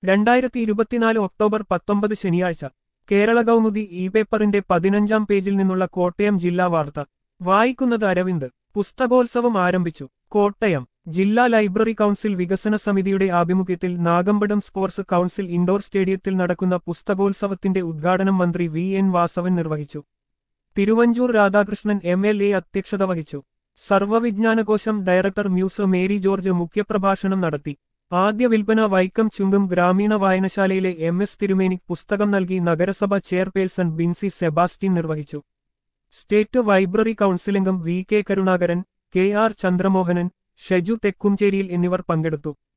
രണ്ടായിരത്തി ഇരുപത്തിനാല് ഒക്ടോബർ പത്തൊമ്പത് ശനിയാഴ്ച കേരള കൗമുദി ഇ പേപ്പറിന്റെ പതിനഞ്ചാം പേജിൽ നിന്നുള്ള കോട്ടയം ജില്ലാ വാർത്ത വായിക്കുന്നത് അരവിന്ദ് പുസ്തകോത്സവം ആരംഭിച്ചു കോട്ടയം ജില്ലാ ലൈബ്രറി കൗൺസിൽ വികസന സമിതിയുടെ ആഭിമുഖ്യത്തിൽ നാഗമ്പടം സ്പോർട്സ് കൗൺസിൽ ഇൻഡോർ സ്റ്റേഡിയത്തിൽ നടക്കുന്ന പുസ്തകോത്സവത്തിന്റെ ഉദ്ഘാടനം മന്ത്രി വി എൻ വാസവൻ നിർവഹിച്ചു Thiruvanchoor Radhakrishnan M L A അധ്യക്ഷത വഹിച്ചു സർവവിജ്ഞാനകോശം ഡയറക്ടർ മ്യൂസ് മേരി ജോർജ് മുഖ്യപ്രഭാഷണം നടത്തി ആദ്യ വിൽപ്പന വൈക്കം ചുങ്കും ഗ്രാമീണ വായനശാലയിലെ എം എസ് തിരുമേനി പുസ്തകം നൽകി നഗരസഭ ചെയർപേഴ്സൺ ബിൻസി സെബാസ്റ്റ്യൻ നിർവഹിച്ചു സ്റ്റേറ്റ് ലൈബ്രറി കൗൺസിലംഗം V K Karunakaran K R Chandramohanan Sheju തെക്കുംചേരിയിൽ എന്നിവർ പങ്കെടുത്തു